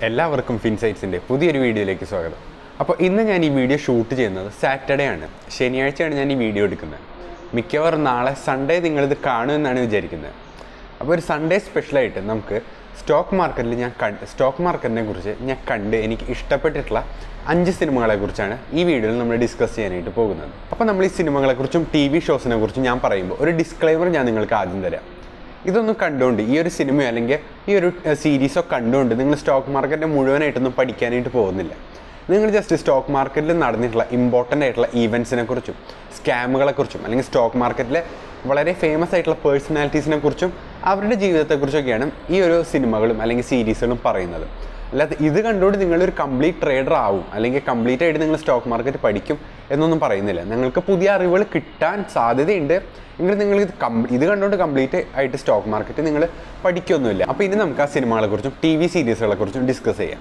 എല്ലാവർക്കും ഫിൻസൈറ്റ്സിൻ്റെ പുതിയൊരു വീഡിയോയിലേക്ക് സ്വാഗതം അപ്പോൾ ഇന്ന് ഞാൻ ഈ വീഡിയോ ഷൂട്ട് ചെയ്യുന്നത് സാറ്റർഡേ ആണ് ശനിയാഴ്ചയാണ് ഞാൻ ഈ വീഡിയോ എടുക്കുന്നത് മിക്കവാറും നാളെ സൺഡേ നിങ്ങളിത് കാണുമെന്നാണ് വിചാരിക്കുന്നത് അപ്പോൾ ഒരു സൺഡേ സ്പെഷ്യലായിട്ട് നമുക്ക് സ്റ്റോക്ക് മാർക്കറ്റിൽ ഞാൻ കണ്ട് സ്റ്റോക്ക് മാർക്കറ്റിനെ കുറിച്ച് ഞാൻ കണ്ട് എനിക്ക് ഇഷ്ടപ്പെട്ടിട്ടുള്ള അഞ്ച് സിനിമകളെ കുറിച്ചാണ് ഈ വീഡിയോയിൽ നമ്മൾ ഡിസ്കസ് ചെയ്യാനായിട്ട് പോകുന്നത് അപ്പോൾ നമ്മൾ ഈ സിനിമകളെക്കുറിച്ചും ടി വി ഷോസിനെ കുറിച്ചും ഞാൻ പറയുമ്പോൾ ഒരു ഡിസ്ക്ലൈമർ ഞാൻ നിങ്ങൾക്ക് ആദ്യം തരാം ഇതൊന്നും കണ്ടുകൊണ്ട് ഈ ഒരു സിനിമയോ അല്ലെങ്കിൽ ഈ ഒരു സീരീസോ കണ്ടുകൊണ്ട് നിങ്ങൾ സ്റ്റോക്ക് മാർക്കറ്റ് മുഴുവനായിട്ടൊന്നും പഠിക്കാനായിട്ട് പോകുന്നില്ല നിങ്ങൾ ജസ്റ്റ് സ്റ്റോക്ക് മാർക്കറ്റിൽ നടന്നിട്ടുള്ള ഇമ്പോർട്ടൻ്റ് ആയിട്ടുള്ള ഈവൻസിനെ കുറിച്ചും സ്കാമുകളെ കുറിച്ചും അല്ലെങ്കിൽ സ്റ്റോക്ക് മാർക്കറ്റിലെ വളരെ ഫേമസ് ആയിട്ടുള്ള പേഴ്സണാലിറ്റീസിനെ കുറിച്ചും അവരുടെ ജീവിതത്തെക്കുറിച്ചൊക്കെയാണ് ഈ ഒരു സിനിമകളും അല്ലെങ്കിൽ സീരീസുകളും പറയുന്നത് അല്ലാതെ ഇത് കണ്ടുകൊണ്ട് നിങ്ങളൊരു കംപ്ലീറ്റ് ട്രേഡർ ആവും അല്ലെങ്കിൽ കംപ്ലീറ്റ് ആയിട്ട് നിങ്ങൾ സ്റ്റോക്ക് മാർക്കറ്റ് പഠിക്കും എന്നൊന്നും പറയുന്നില്ല നിങ്ങൾക്ക് പുതിയ അറിവുകൾ കിട്ടാൻ സാധ്യതയുണ്ട് എങ്കിൽ നിങ്ങൾ ഇത് കം ഇത് കണ്ടുകൊണ്ട് കംപ്ലീറ്റ് ആയിട്ട് സ്റ്റോക്ക് മാർക്കറ്റ് നിങ്ങൾ പഠിക്കൊന്നുമില്ല അപ്പോൾ ഇനി നമുക്ക് ആ സിനിമകളെ കുറിച്ചും ടി വി സീരീസുകളെ കുറിച്ചും ഡിസ്കസ് ചെയ്യാം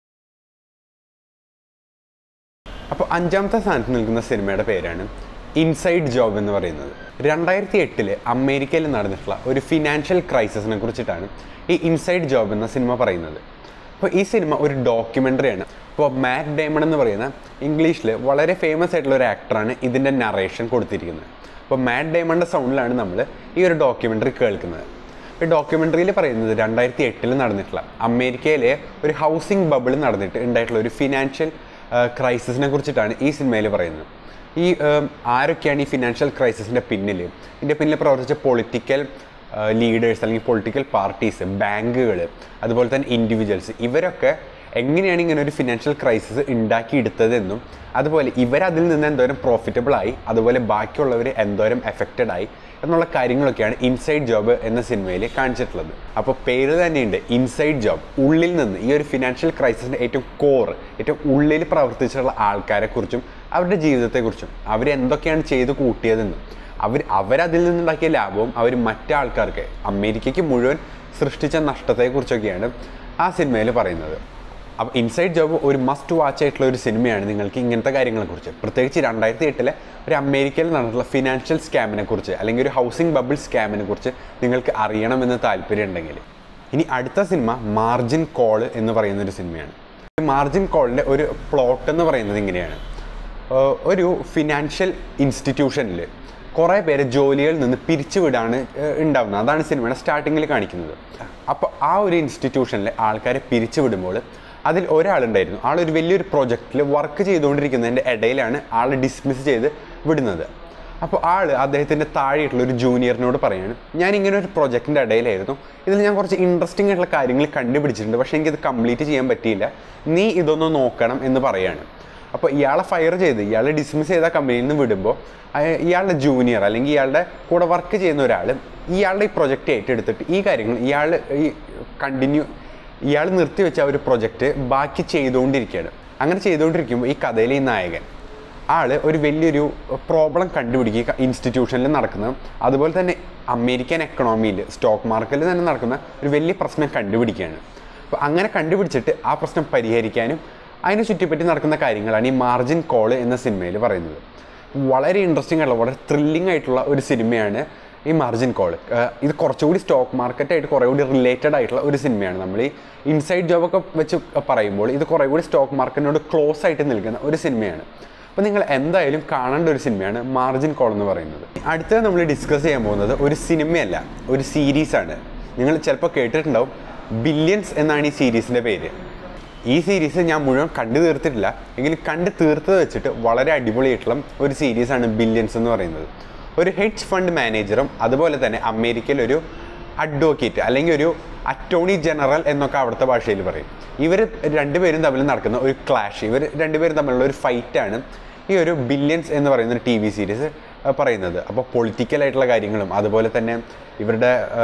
അപ്പോൾ അഞ്ചാമത്തെ സ്ഥാനത്ത് നിൽക്കുന്ന സിനിമയുടെ പേരാണ് ഇൻസൈഡ് ജോബ് എന്ന് പറയുന്നത് രണ്ടായിരത്തി എട്ടില് അമേരിക്കയിൽ നടന്നിട്ടുള്ള ഒരു ഫിനാൻഷ്യൽ ക്രൈസിസിനെ കുറിച്ചിട്ടാണ് ഈ ഇൻസൈഡ് ജോബ് എന്ന സിനിമ പറയുന്നത് അപ്പോൾ ഈ സിനിമ ഒരു ഡോക്യുമെൻ്ററിയാണ് അപ്പോൾ മാറ്റ് ഡേമൺ എന്ന് പറയുന്ന ഇംഗ്ലീഷിൽ വളരെ ഫേമസ് ആയിട്ടുള്ള ഒരു ആക്ടറാണ് ഇതിൻ്റെ നറേഷൻ കൊടുത്തിരിക്കുന്നത് അപ്പോൾ മാറ്റ് ഡേമണിൻ്റെ സൗണ്ടിലാണ് നമ്മൾ ഈ ഒരു ഡോക്യുമെൻ്ററി കേൾക്കുന്നത് ഈ ഡോക്യുമെൻ്ററിയിൽ പറയുന്നത് രണ്ടായിരത്തി എട്ടിൽ നടന്നിട്ടുള്ള അമേരിക്കയിലെ ഒരു ഹൗസിംഗ് ബബിൾ നടന്നിട്ട് ഉണ്ടായിട്ടുള്ള ഒരു ഫിനാൻഷ്യൽ ക്രൈസിസിനെ കുറിച്ചിട്ടാണ് ഈ സിനിമയിൽ പറയുന്നത് ഈ ഏം, ആരൊക്കെയാണ് ഈ ഫിനാൻഷ്യൽ ക്രൈസിസിൻ്റെ പിന്നിൽ ഇതിൻ്റെ പിന്നിൽ പ്രവർത്തിച്ച പൊളിറ്റിക്കൽ ലീഡേഴ്സ് അല്ലെങ്കിൽ പൊളിറ്റിക്കൽ പാർട്ടീസ് ബാങ്കുകൾ അതുപോലെ തന്നെ ഇൻഡിവിജ്വൽസ് ഇവരൊക്കെ എങ്ങനെയാണ് ഇങ്ങനെ ഒരു ഫിനാൻഷ്യൽ ക്രൈസിസ് ഉണ്ടാക്കിയെടുത്തതെന്നും അതുപോലെ ഇവരതിൽ നിന്ന് എന്തോരം പ്രോഫിറ്റബിൾ ആയി അതുപോലെ ബാക്കിയുള്ളവർ എന്തോരം എഫക്റ്റഡ് ആയി എന്നുള്ള കാര്യങ്ങളൊക്കെയാണ് ഇൻസൈഡ് ജോബ് എന്ന സിനിമയിൽ കാണിച്ചിട്ടുള്ളത് അപ്പോൾ പേര് തന്നെയുണ്ട് ഇൻസൈഡ് ജോബ് ഉള്ളിൽ നിന്ന് ഈ ഒരു ഫിനാൻഷ്യൽ ക്രൈസിസിൻ്റെ ഏറ്റവും കോർ ഏറ്റവും ഉള്ളിൽ പ്രവർത്തിച്ചിട്ടുള്ള ആൾക്കാരെക്കുറിച്ചും അവരുടെ ജീവിതത്തെക്കുറിച്ചും അവരെന്തൊക്കെയാണ് ചെയ്ത് കൂട്ടിയതെന്നും അവർ അവരതിൽ നിന്നുണ്ടാക്കിയ ലാഭവും അവർ മറ്റാൾക്കാർക്ക് അമേരിക്കയ്ക്ക് മുഴുവൻ സൃഷ്ടിച്ച നഷ്ടത്തെക്കുറിച്ചൊക്കെയാണ് ആ സിനിമയിൽ പറയുന്നത് അപ്പോൾ ഇൻസൈഡ് ജോബ് ഒരു മസ്റ്റ് വാച്ച് ആയിട്ടുള്ള ഒരു സിനിമയാണ് നിങ്ങൾക്ക് ഇങ്ങനത്തെ കാര്യങ്ങളെക്കുറിച്ച് പ്രത്യേകിച്ച് രണ്ടായിരത്തി എട്ടിലെ ഒരു അമേരിക്കയിൽ നടന്നിട്ടുള്ള ഫിനാൻഷ്യൽ സ്കാമിനെ കുറിച്ച് അല്ലെങ്കിൽ ഒരു ഹൗസിംഗ് ബബിൾ സ്കാമിനെ കുറിച്ച് നിങ്ങൾക്ക് അറിയണമെന്ന് താല്പര്യം ഉണ്ടെങ്കിൽ ഇനി അടുത്ത സിനിമ മാർജിൻ കോൾ എന്ന് പറയുന്ന ഒരു സിനിമയാണ് ഈ മാർജിൻ കോളിൻ്റെ ഒരു പ്ലോട്ട് എന്ന് പറയുന്നത് ഇങ്ങനെയാണ് ഏഹ് ഒരു ഫിനാൻഷ്യൽ ഇൻസ്റ്റിറ്റ്യൂഷനിൽ കുറേ പേരെ ജോലികളിൽ നിന്ന് പിരിച്ചുവിടാണ് ഏഹ് ഉണ്ടാവുന്നത് അതാണ് സിനിമയുടെ സ്റ്റാർട്ടിങ്ങിൽ കാണിക്കുന്നത് അപ്പോൾ ആ ഒരു ഇൻസ്റ്റിറ്റ്യൂഷനിലെ ആൾക്കാരെ പിരിച്ചുവിടുമ്പോൾ അതിൽ ഒരാളുണ്ടായിരുന്നു ആളൊരു വലിയൊരു പ്രൊജക്റ്റിൽ വർക്ക് ചെയ്തുകൊണ്ടിരിക്കുന്നതിൻ്റെ ഇടയിലാണ് ആൾ ഡിസ്മിസ് ചെയ്ത് വിടുന്നത് അപ്പോൾ ആൾ അദ്ദേഹത്തിൻ്റെ താഴെയുള്ള ഒരു ജൂനിയറിനോട് പറയാണ് ഞാൻ ഇങ്ങനെ ഒരു പ്രൊജക്റ്റിൻ്റെ ഇടയിലായിരുന്നു ഇതിൽ ഞാൻ കുറച്ച് ഇൻട്രസ്റ്റിംഗ് ആയിട്ടുള്ള കാര്യങ്ങൾ കണ്ടുപിടിച്ചിട്ടുണ്ട് പക്ഷേ എനിക്കിത് കംപ്ലീറ്റ് ചെയ്യാൻ പറ്റിയില്ല നീ ഇതൊന്ന് നോക്കണം എന്ന് പറയാണ് അപ്പോൾ ഇയാളെ ഫയർ ചെയ്ത് ഇയാളെ ഡിസ്മിസ് ചെയ്ത കമ്പനിയിൽ നിന്ന് വിടുമ്പോൾ അയ- ഇയാളുടെ ജൂനിയർ അല്ലെങ്കിൽ ഇയാളുടെ കൂടെ വർക്ക് ചെയ്യുന്ന ഒരാൾ ഇയാളുടെ ഈ പ്രൊജക്റ്റ് ഏറ്റെടുത്തിട്ട് ഈ കാര്യങ്ങൾ ഇയാൾ ഈ കണ്ടിന്യൂ ഇയാൾ നിർത്തിവെച്ച ആ ഒരു പ്രൊജക്റ്റ് ബാക്കി ചെയ്തുകൊണ്ടിരിക്കുകയാണ് അങ്ങനെ ചെയ്തുകൊണ്ടിരിക്കുമ്പോൾ ഈ കഥയിലെ ഈ നായകൻ ആള് ഒരു വലിയൊരു പ്രോബ്ലം കണ്ടുപിടിക്കുക ഇൻസ്റ്റിറ്റ്യൂഷനിൽ നടക്കുന്ന അതുപോലെ തന്നെ അമേരിക്കൻ എക്കണോമിയിൽ സ്റ്റോക്ക് മാർക്കറ്റിൽ തന്നെ നടക്കുന്ന ഒരു വലിയ പ്രശ്നം കണ്ടുപിടിക്കുകയാണ് അപ്പോൾ അങ്ങനെ കണ്ടുപിടിച്ചിട്ട് ആ പ്രശ്നം പരിഹരിക്കാനും അതിനെ ചുറ്റിപ്പറ്റി നടക്കുന്ന കാര്യങ്ങളാണ് ഈ മാർജിൻ കോൾ എന്ന സിനിമയിൽ പറയുന്നത് വളരെ ഇൻട്രസ്റ്റിംഗ് ആയിട്ടുള്ള വളരെ ത്രില്ലിംഗ് ആയിട്ടുള്ള ഒരു സിനിമയാണ് ഈ മാർജിൻ കോൾ ഇത് കുറച്ചുകൂടി സ്റ്റോക്ക് മാർക്കറ്റായിട്ട് കുറേ കൂടി റിലേറ്റഡ് ആയിട്ടുള്ള ഒരു സിനിമയാണ് നമ്മൾ ഈ ഇൻസൈഡ് ജോബൊക്കെ വെച്ച് പറയുമ്പോൾ ഇത് കുറേ കൂടി സ്റ്റോക്ക് മാർക്കറ്റിനോട് ക്ലോസ് ആയിട്ട് നിൽക്കുന്ന ഒരു സിനിമയാണ് അപ്പോൾ നിങ്ങൾ എന്തായാലും കാണേണ്ട ഒരു സിനിമയാണ് മാർജിൻ കോൾ എന്ന് പറയുന്നത് അടുത്തത് നമ്മൾ ഡിസ്കസ് ചെയ്യാൻ പോകുന്നത് ഒരു സിനിമയല്ല ഒരു സീരീസാണ് നിങ്ങൾ ചിലപ്പോൾ കേട്ടിട്ടുണ്ടാവും ബില്യൻസ് എന്നാണ് ഈ സീരീസിൻ്റെ പേര് ഈ സീരീസ് ഞാൻ മുഴുവൻ കണ്ടു തീർത്തിട്ടില്ല എങ്കിലും കണ്ട് തീർത്തത് വെച്ചിട്ട് വളരെ അടിപൊളിയായിട്ടുള്ള ഒരു സീരീസാണ് ബില്യൻസ് എന്ന് പറയുന്നത് ഒരു ഹെഡ്ജ് ഫണ്ട് മാനേജറും അതുപോലെ തന്നെ അമേരിക്കയിൽ ഒരു അഡ്വക്കേറ്റ് അല്ലെങ്കിൽ ഒരു അറ്റോർണി ജനറൽ എന്നൊക്കെ അവിടുത്തെ ഭാഷയിൽ പറയും ഇവർ രണ്ടുപേരും തമ്മിൽ നടക്കുന്ന ഒരു ക്ലാഷ് ഇവർ രണ്ടുപേരും തമ്മിലുള്ള ഒരു ഫൈറ്റാണ് ഈ ഒരു ബില്യൻസ് എന്ന് പറയുന്ന ഒരു ടി വി സീരീസ് പറയുന്നത് അപ്പോൾ പൊളിറ്റിക്കൽ ആയിട്ടുള്ള കാര്യങ്ങളും അതുപോലെ തന്നെ ഇവരുടെ ആ,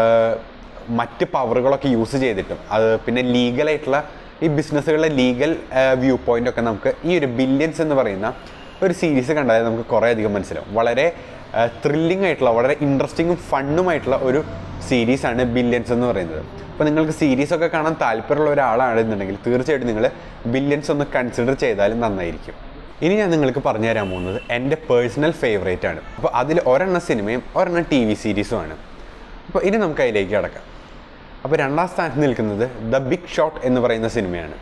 മറ്റ് പവറുകളൊക്കെ യൂസ് ചെയ്തിട്ടും അത് പിന്നെ ലീഗലായിട്ടുള്ള ഈ ബിസിനസ്സുകളുടെ ലീഗൽ വ്യൂ പോയിന്റ് ഒക്കെ നമുക്ക് ഈ ഒരു ബില്യൻസ് എന്ന് പറയുന്ന ഒരു സീരീസ് കണ്ടാൽ നമുക്ക് കുറേ അധികം മനസ്സിലാവും വളരെ ത്രില്ലിംഗ് ആയിട്ടുള്ള വളരെ ഇൻട്രസ്റ്റിങ്ങും ഫണ്ണുമായിട്ടുള്ള ഒരു സീരീസാണ് ബില്യൻസ് എന്ന് പറയുന്നത് അപ്പോൾ നിങ്ങൾക്ക് സീരീസൊക്കെ കാണാൻ താല്പര്യമുള്ള ഒരാളാണെന്നുണ്ടെങ്കിൽ തീർച്ചയായിട്ടും നിങ്ങൾ ബില്യൻസ് ഒന്ന് കൺസിഡർ ചെയ്താലും നന്നായിരിക്കും ഇനി ഞാൻ നിങ്ങൾക്ക് പറഞ്ഞു തരാൻ പോകുന്നത് എൻ്റെ പേഴ്സണൽ ഫേവറേറ്റ് ആണ് അപ്പോൾ അതിൽ ഒരെണ്ണം സിനിമയും ഒരെണ്ണം ടി വി സീരീസും ആണ് അപ്പോൾ ഇനി നമുക്ക് അതിലേക്ക് കിടക്കാം അപ്പോൾ രണ്ടാം സ്ഥാനത്ത് നിൽക്കുന്നത് ദ ബിഗ് ഷോട്ട് എന്ന് പറയുന്ന സിനിമയാണ്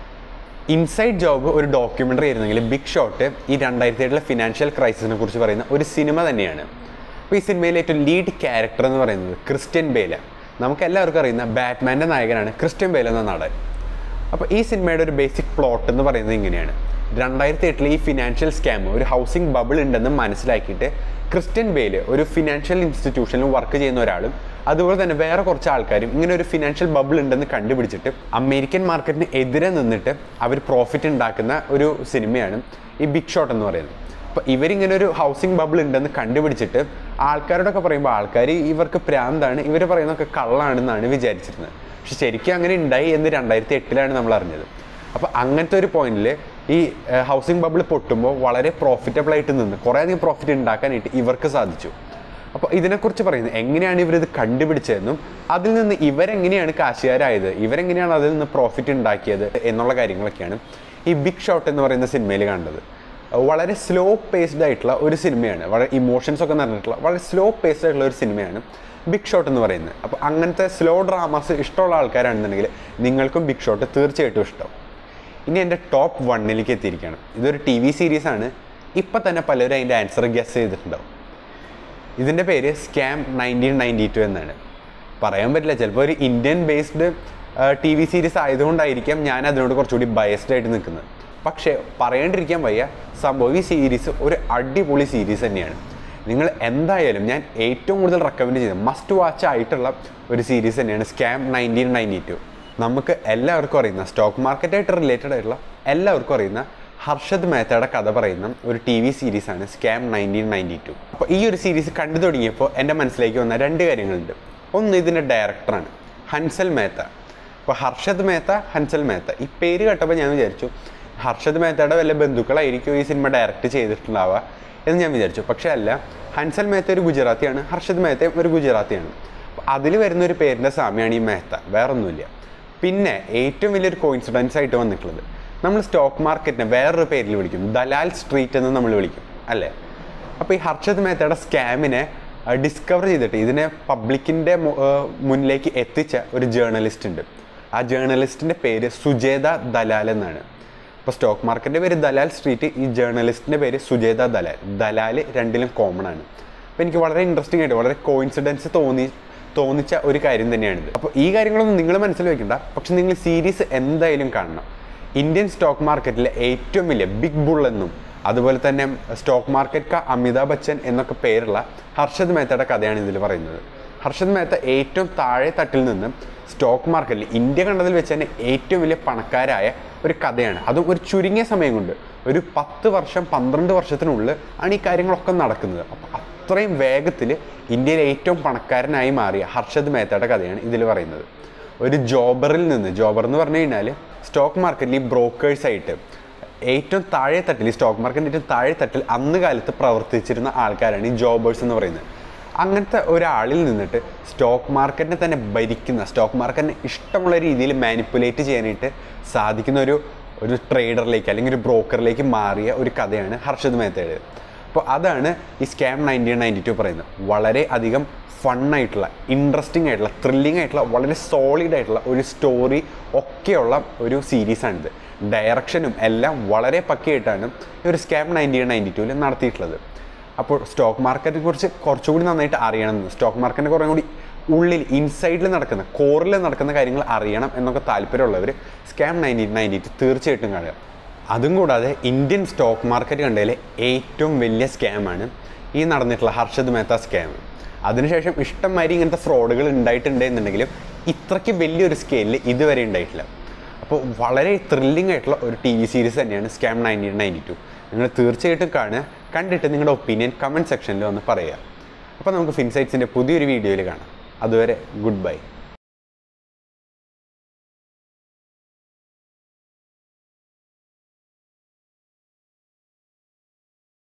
ഇൻസൈഡ് ജോബ് ഒരു ഡോക്യുമെൻ്ററി ആയിരുന്നെങ്കിൽ ബിഗ് ഷോട്ട് ഈ രണ്ടായിരത്തി ഏഴിലെ ഫിനാൻഷ്യൽ ക്രൈസിസിനെ കുറിച്ച് പറയുന്ന ഒരു സിനിമ തന്നെയാണ് അപ്പോൾ ഈ സിനിമയിലെ ഏറ്റവും ലീഡ് ക്യാരക്ടർ എന്ന് പറയുന്നത് ക്രിസ്ത്യൻ ബേല നമുക്ക് എല്ലാവർക്കും അറിയുന്ന ബാറ്റ്മാൻ്റെ നായകനാണ് ക്രിസ്ത്യൻ ബേല എന്ന നടൻ അപ്പോൾ ഈ സിനിമയുടെ ഒരു ബേസിക് പ്ലോട്ട് എന്ന് പറയുന്നത് ഇങ്ങനെയാണ് രണ്ടായിരത്തി എട്ടിൽ ഈ ഫിനാൻഷ്യൽ സ്കാം ഒരു ഹൗസിംഗ് ബബിൾ ഉണ്ടെന്ന് മനസ്സിലാക്കിയിട്ട് ക്രിസ്ത്യൻ ബേല് ഒരു ഫിനാൻഷ്യൽ ഇൻസ്റ്റിറ്റ്യൂഷനിൽ വർക്ക് ചെയ്യുന്ന ഒരാളും അതുപോലെ തന്നെ വേറെ കുറച്ച് ആൾക്കാരും ഇങ്ങനെ ഒരു ഫിനാൻഷ്യൽ ബബിൾ ഉണ്ടെന്ന് കണ്ടുപിടിച്ചിട്ട് അമേരിക്കൻ മാർക്കറ്റിന് എതിരെ നിന്നിട്ട് അവർ പ്രോഫിറ്റ് ഉണ്ടാക്കുന്ന ഒരു സിനിമയാണ് ഈ ബിഗ് ഷോട്ട് എന്ന് പറയുന്നത് അപ്പോൾ ഇവരിങ്ങനെ ഒരു ഹൗസിംഗ് ബബിൾ ഉണ്ടെന്ന് കണ്ടുപിടിച്ചിട്ട് ആൾക്കാരോടൊക്കെ പറയുമ്പോൾ ആൾക്കാർ ഇവർക്ക് പ്രാന്താണ് ഇവർ പറയുന്നതൊക്കെ കള്ളാണെന്നാണ് വിചാരിച്ചിരുന്നത് പക്ഷെ ശരിക്കും അങ്ങനെ ഉണ്ടായി എന്ന് രണ്ടായിരത്തി എട്ടിലാണ് നമ്മൾ അറിഞ്ഞത് അപ്പോൾ അങ്ങനത്തെ ഒരു പോയിന്റിൽ ഈ ഹൗസിംഗ് ബബിൾ പൊട്ടുമ്പോൾ വളരെ പ്രോഫിറ്റബിൾ ആയിട്ട് നിന്ന് കുറേ അധികം പ്രോഫിറ്റ് ഉണ്ടാക്കാനായിട്ട് ഇവർക്ക് സാധിച്ചു അപ്പോൾ ഇതിനെക്കുറിച്ച് പറയുന്നത് എങ്ങനെയാണ് ഇവരിത് കണ്ടുപിടിച്ചതെന്നും അതിൽ നിന്ന് ഇവരെങ്ങനെയാണ് കാശുകാരായത് ഇവരെങ്ങനെയാണ് അതിൽ നിന്ന് പ്രോഫിറ്റ് ഉണ്ടാക്കിയത് എന്നുള്ള കാര്യങ്ങളൊക്കെയാണ് ഈ ബിഗ് ഷോട്ട് എന്ന് പറയുന്ന സിനിമയിൽ കണ്ടത് വളരെ സ്ലോ പേസ്ഡ് ആയിട്ടുള്ള ഒരു സിനിമയാണ് വളരെ ഇമോഷൻസ് ഒക്കെ നിറഞ്ഞിട്ടുള്ള വളരെ സ്ലോ പേസ്ഡ് ആയിട്ടുള്ള ഒരു സിനിമയാണ് ബിഗ് ഷോട്ട് എന്ന് പറയുന്നത് അപ്പോൾ അങ്ങനത്തെ സ്ലോ ഡ്രാമാസ് ഇഷ്ടമുള്ള ആൾക്കാരാണെന്നുണ്ടെങ്കിൽ നിങ്ങൾക്കും ബിഗ് ഷോട്ട് തീർച്ചയായിട്ടും ഇഷ്ടം ഇനി എൻ്റെ ടോപ്പ് വണ്ണിലേക്ക് എത്തിയിരിക്കുകയാണ് ഇതൊരു ടി വി സീരീസാണ് ഇപ്പം തന്നെ പലരും അതിൻ്റെ ആൻസർ ഗസ് ചെയ്തിട്ടുണ്ടാവും ഇതിൻ്റെ പേര് സ്കാം നയൻറ്റീൻ നയൻറ്റി ടു എന്നാണ് പറയാൻ പറ്റില്ല ചിലപ്പോൾ ഒരു Indian based T V series ആയതുകൊണ്ടായിരിക്കാം ഞാൻ അതിനോട് കുറച്ചുകൂടി ബയസ്ഡ് ആയിട്ട് നിൽക്കുന്നത് പക്ഷേ പറയാണ്ടിരിക്കാൻ വയ്യ സംഭവം ഈ സീരീസ് ഒരു അടിപൊളി സീരീസ് തന്നെയാണ് നിങ്ങൾ എന്തായാലും ഞാൻ ഏറ്റവും കൂടുതൽ റെക്കമെൻഡ് ചെയ്തത് മസ്റ്റ് വാച്ച് ആയിട്ടുള്ള ഒരു സീരീസ് തന്നെയാണ് സ്കാം നയൻറ്റീൻ നയൻറ്റി ടു നമുക്ക് എല്ലാവർക്കും അറിയുന്ന സ്റ്റോക്ക് മാർക്കറ്റായിട്ട് റിലേറ്റഡ് ആയിട്ടുള്ള എല്ലാവർക്കും അറിയുന്ന ഹർഷദ് മേത്തയുടെ കഥ പറയുന്ന ഒരു ടി വി സീരീസാണ് സ്കാം നയൻറ്റീൻ നയൻറ്റി ടു അപ്പോൾ ഈ ഒരു സീരീസ് കണ്ടു തുടങ്ങിയപ്പോൾ എൻ്റെ മനസ്സിലേക്ക് വന്ന രണ്ട് കാര്യങ്ങളുണ്ട് ഒന്ന് ഇതിൻ്റെ ഡയറക്ടറാണ് ഹൻസൽ മേത്ത അപ്പോൾ ഹർഷദ് മേത്ത ഹൻസൽ മേത്ത ഈ പേര് കേട്ടപ്പോൾ ഞാൻ വിചാരിച്ചു ഹർഷദ് മേത്തയുടെ വല്ല ബന്ധുക്കളായിരിക്കും ഈ സിനിമ ഡയറക്റ്റ് ചെയ്തിട്ടുണ്ടാവുക എന്ന് ഞാൻ വിചാരിച്ചു പക്ഷേ അല്ല ഹൻസൽ മേത്ത ഒരു ഗുജറാത്തിയാണ് ഹർഷദ് മേത്തയും ഒരു ഗുജറാത്തിയാണ് അപ്പോൾ അതിൽ വരുന്ന ഒരു പേരിൻ്റെ സാമ്യമാണ് ഈ മേത്ത വേറൊന്നുമില്ല പിന്നെ ഏറ്റവും വലിയൊരു കോയിൻസിഡൻസ് ആയിട്ട് വന്നിട്ടുള്ളത് നമ്മൾ സ്റ്റോക്ക് മാർക്കറ്റിനെ വേറൊരു പേരിൽ വിളിക്കും ദലാൽ സ്ട്രീറ്റ് എന്ന് നമ്മൾ വിളിക്കും അല്ലേ അപ്പോൾ ഈ ഹർഷദ് മേത്തയുടെ സ്കാമിനെ ഡിസ്കവർ ചെയ്തിട്ട് ഇതിനെ പബ്ലിക്കിൻ്റെ മുന്നിലേക്ക് എത്തിച്ച ഒരു ജേർണലിസ്റ്റ് ഉണ്ട് ആ ജേർണലിസ്റ്റിൻ്റെ പേര് സുജേത ദലാൽ എന്നാണ് ഇപ്പോൾ സ്റ്റോക്ക് മാർക്കറ്റിൻ്റെ പേര് ദലാൽ സ്ട്രീറ്റ് ഈ ജേർണലിസ്റ്റിൻ്റെ പേര് സുജേത ദലാൽ ദലാൽ രണ്ടിലും കോമൺ ആണ് അപ്പോൾ എനിക്ക് വളരെ ഇൻട്രസ്റ്റിംഗ് ആയിട്ട് വളരെ കോയിൻസിഡൻസ് തോന്നി തോന്നിച്ച ഒരു കാര്യം തന്നെയാണിത് അപ്പോൾ ഈ കാര്യങ്ങളൊന്നും നിങ്ങൾ മനസ്സിൽ വെക്കണ്ട പക്ഷെ നിങ്ങൾ സീരീസ് എന്തായാലും കാണണം ഇന്ത്യൻ സ്റ്റോക്ക് മാർക്കറ്റിലെ ഏറ്റവും വലിയ ബിഗ് ബുൾ എന്നും അതുപോലെ തന്നെ സ്റ്റോക്ക് മാർക്കറ്റ് ക അമിതാഭ് ബച്ചൻ എന്നൊക്കെ പേരുള്ള ഹർഷദ് മേത്തയുടെ കഥയാണ് ഇതിൽ പറയുന്നത് ഹർഷദ് മേത്ത ഏറ്റവും താഴെ തട്ടിൽ നിന്ന് സ്റ്റോക്ക് മാർക്കറ്റിൽ ഇന്ത്യ കണ്ടതിൽ വെച്ച് തന്നെ ഏറ്റവും വലിയ പണക്കാരായ ഒരു കഥയാണ് അതും ഒരു ചുരുങ്ങിയ സമയം കൊണ്ട് ഒരു പത്ത് വർഷം പന്ത്രണ്ട് വർഷത്തിനുള്ളിൽ ആണ് ഈ കാര്യങ്ങളൊക്കെ നടക്കുന്നത് അപ്പോൾ അത്രയും വേഗത്തിൽ ഇന്ത്യയിലെ ഏറ്റവും പണക്കാരനായി മാറിയ ഹർഷദ് മേത്തയുടെ കഥയാണ് ഇതിൽ പറയുന്നത് ഒരു ജോബറിൽ നിന്ന് ജോബർ എന്ന് പറഞ്ഞു കഴിഞ്ഞാൽ സ്റ്റോക്ക് മാർക്കറ്റിൽ ഈ ബ്രോക്കേഴ്സായിട്ട് ഏറ്റവും താഴെ തട്ടിൽ ഈ സ്റ്റോക്ക് മാർക്കറ്റിൻ്റെ ഏറ്റവും താഴെ തട്ടിൽ അന്ന് കാലത്ത് പ്രവർത്തിച്ചിരുന്ന ആൾക്കാരാണ് ഈ ജോബേഴ്സ് എന്ന് പറയുന്നത് അങ്ങനത്തെ ഒരാളിൽ നിന്നിട്ട് സ്റ്റോക്ക് മാർക്കറ്റിനെ തന്നെ ഭരിക്കുന്ന സ്റ്റോക്ക് മാർക്കറ്റിനെ ഇഷ്ടമുള്ള രീതിയിൽ മാനിപ്പുലേറ്റ് ചെയ്യാനായിട്ട് സാധിക്കുന്ന ഒരു ഒരു ട്രേഡറിലേക്ക് അല്ലെങ്കിൽ ഒരു ബ്രോക്കറിലേക്ക് മാറിയ ഒരു കഥയാണ് ഹർഷദ് മേത്തയുടെ അപ്പോൾ അതാണ് ഈ സ്കാം നയൻറ്റീൻ നയൻറ്റി ടു പറയുന്നത് വളരെ അധികം ഫണ്ണായിട്ടുള്ള ഇൻട്രസ്റ്റിംഗ് ആയിട്ടുള്ള ത്രില്ലിംഗ് ആയിട്ടുള്ള വളരെ സോളിഡ് ആയിട്ടുള്ള ഒരു സ്റ്റോറി ഒക്കെയുള്ള ഒരു സീരീസാണിത് ഡയറക്ഷനും എല്ലാം വളരെ പക്കയായിട്ടാണ് ഈ ഒരു സ്കാം നയൻറ്റീൻ നയൻറ്റി ടുവിൽ നടത്തിയിട്ടുള്ളത് അപ്പോൾ സ്റ്റോക്ക് മാർക്കറ്റിനെ കുറിച്ച് കുറച്ചുകൂടി നന്നായിട്ട് അറിയണം സ്റ്റോക്ക് മാർക്കറ്റിനെ കുറേ കൂടി ഉള്ളിൽ ഇൻസൈഡിൽ നടക്കുന്ന കോറിൽ നടക്കുന്ന കാര്യങ്ങൾ അറിയണം എന്നൊക്കെ താല്പര്യമുള്ളവർ സ്കാം നയൻറ്റീൻ നയൻറ്റി ടു തീർച്ചയായിട്ടും കാണുക അതും കൂടാതെ ഇന്ത്യൻ സ്റ്റോക്ക് മാർക്കറ്റ് കണ്ടതിലെ ഏറ്റവും വലിയ സ്കാമാണ് ഈ നടന്നിട്ടുള്ള ഹർഷദ് മേത്ത സ്കാം അതിനുശേഷം ഇഷ്ടംമാതിരി ഇങ്ങനത്തെ ഫ്രോഡുകൾ ഉണ്ടായിട്ടുണ്ട് എന്നുണ്ടെങ്കിലും ഇത്രയ്ക്ക് വലിയൊരു സ്കെയിലിൽ ഇതുവരെ ഉണ്ടായിട്ടില്ല അപ്പോൾ വളരെ ത്രില്ലിംഗ് ആയിട്ടുള്ള ഒരു ടി വി സീരീസ് തന്നെയാണ് സ്കാം നയൻറ്റീൻ നയൻറ്റി ടു നിങ്ങൾ തീർച്ചയായിട്ടും കാണുക കണ്ടിട്ട് നിങ്ങളുടെ ഒപ്പീനിയൻ കമൻറ്റ് സെക്ഷനിൽ ഒന്ന് പറയുക അപ്പോൾ നമുക്ക് ഫിൻസൈറ്റ്സിൻ്റെ പുതിയൊരു വീഡിയോയിൽ കാണാം അതുവരെ ഗുഡ് ബൈ